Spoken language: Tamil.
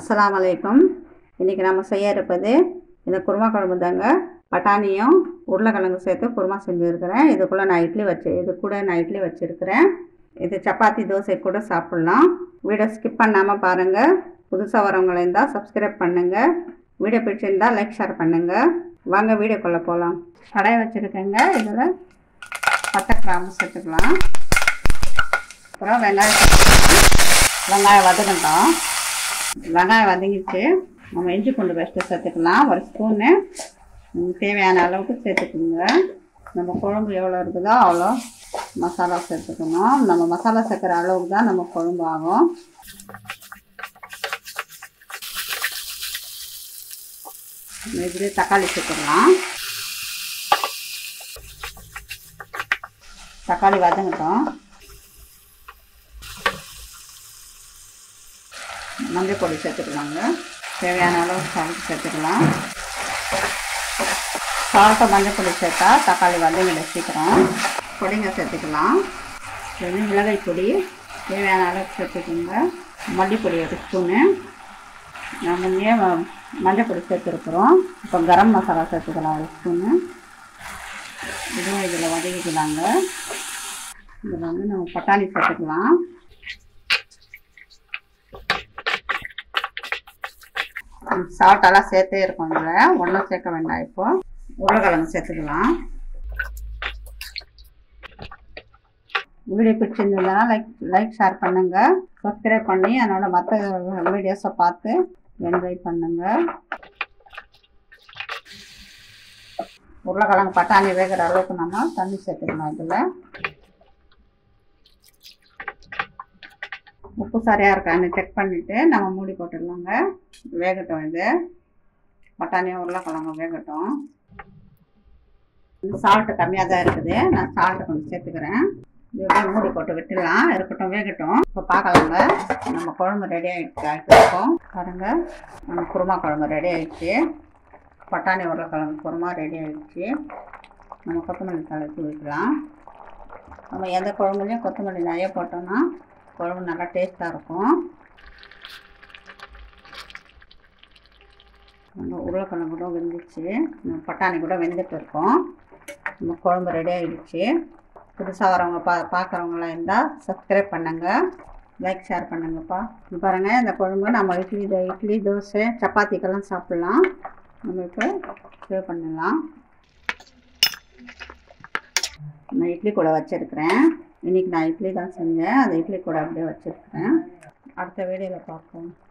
அஸ்ஸலாமு அலைக்கும் இன்றைக்கி நம்ம செய்ய இருப்பது இந்த குருமா குழம்பு தாங்க பட்டாணியும் உருளைக்கிழங்கு சேர்த்து குருமா செஞ்சுருக்கிறேன் இதுக்குள்ளே நான் இட்லி வச்சு இது கூட நான் இட்லி வச்சுருக்கிறேன் இது சப்பாத்தி தோசை கூட சாப்பிட்லாம் வீடியோ ஸ்கிப் பண்ணாமல் பாருங்கள் புதுசாக வரவங்கள இருந்தால் சப்ஸ்கிரைப் பண்ணுங்கள் வீடியோ பிடிச்சிருந்தால் லைக் ஷேர் பண்ணுங்கள் வாங்க வீடியோக்குள்ளே போகலாம் கடாய் வச்சுருக்கேங்க இதில் பட்டை கிராம்பு சேர்த்துக்கலாம் அப்புறம் வெங்காயம் சேர்த்துக்கலாம் வெங்காயம் வதக்கட்டும் வெங்காயம் வதங்கிச்சு நம்ம இஞ்சி பூண்டு பேஸ்ட்டு சேர்த்துக்கலாம் ஒரு ஸ்பூனு உங்களுக்கு தேவையான அளவுக்கு சேர்த்துக்கோங்க நம்ம குழம்பு எவ்வளோ இருக்குதோ அவ்வளோ மசாலா சேர்த்துக்கணும் நம்ம மசாலா சேர்க்குற அளவுக்கு தான் நம்ம குழம்பு ஆகும் இப்படி தக்காளி சேர்த்துக்கலாம் தக்காளி வதங்கட்டும் மஞ்சள் பொடி சேர்த்துக்கலாங்க தேவையான அளவு சால்ட் சேர்த்துக்கலாம் சால்ட்டை மஞ்சள் பொடி சேர்த்தா தக்காளி வதங்கிட சீக்கிரம் பொடிங்க சேர்த்துக்கலாம் இது வந்து மிளகாய் பொடி தேவையான அளவுக்கு சேர்த்துக்கோங்க மல்லிப்பொடி ஒரு ஸ்பூனு நம்ம இங்கே மஞ்சள் பொடி சேர்த்துருக்குறோம் இப்போ கரம் மசாலா சேர்த்துக்கலாம் ஒரு ஸ்பூனு இதுவும் இதில் வதக்கிக்கலாங்க இதில் வந்து நம்ம பட்டாணி சேர்த்துக்கலாம் சால்ட்டெல்லாம் சேர்த்தே இருக்கும் இதில் ஒன்றும் சேர்க்க வேண்டாம் இப்போ உருளைக்கிழங்கு சேர்த்துக்கலாம் வீடியோ பிடிச்சிருந்ததுனா லைக் லைக் ஷேர் பண்ணுங்கள் சப்ஸ்கிரைப் பண்ணி அதனோட மற்ற வீடியோஸை பார்த்து என்ஜாய் பண்ணுங்கள் உருளைக்கிழங்கு பட்டாணி வேகிற அளவுக்கு நம்ம தண்ணி சேர்த்துக்கணும் இதில் உப்பு சரியாக இருக்கான்னு செக் பண்ணிவிட்டு நம்ம மூடி போட்டுடலாங்க வேகட்டும் இது பட்டாணியும் உருளைக்கிழங்கு வேகட்டும் சால்ட்டு கம்மியாக தான் இருக்குது நான் சால்ட்டு கொஞ்சம் சேர்த்துக்கிறேன் இது அப்படியே மூடி போட்டு விட்டுடலாம் இருக்கட்டும் வேகட்டும் இப்போ பார்க்கலாங்க நம்ம குழம்பு ரெடி ஆகிடுச்சு ஆகிட்டுருக்கோம் பாருங்க நம்ம குருமா குழம்பு ரெடி ஆகிடுச்சு பட்டாணி உருளைக்கிழங்கு குருமா ரெடி ஆகிடுச்சு நம்ம கொத்தமல்லி தலை தூவிக்கலாம் நம்ம எந்த குழம்புலையும் கொத்தமல்லி நிறைய போட்டோம்னா குழம்பு நல்லா டேஸ்ட்டாக இருக்கும் நம்ம உருளைக்கிழங்கு கூட வெந்துச்சு நம்ம பட்டாணி கூட வெந்துட்டு இருக்கோம் நம்ம குழம்பு ரெடி ஆகிடுச்சு புதுசாக வரவங்க பா பார்க்குறவங்களாம் இருந்தால் சப்ஸ்கிரைப் பண்ணுங்கள் லைக் ஷேர் பண்ணுங்கப்பா இது பாருங்கள் இந்த குழம்பு நம்ம இட்லி தோ இட்லி தோசை சப்பாத்திக்கெல்லாம் சாப்பிட்லாம் நம்ம இப்போ சேவ் பண்ணலாம் நான் இட்லி கூட வச்சுருக்கிறேன் இன்றைக்கி நான் இட்லி தான் செஞ்சேன் அந்த இட்லி கூட அப்படியே வச்சுருக்கிறேன் அடுத்த வீடியோவில் பார்ப்போம்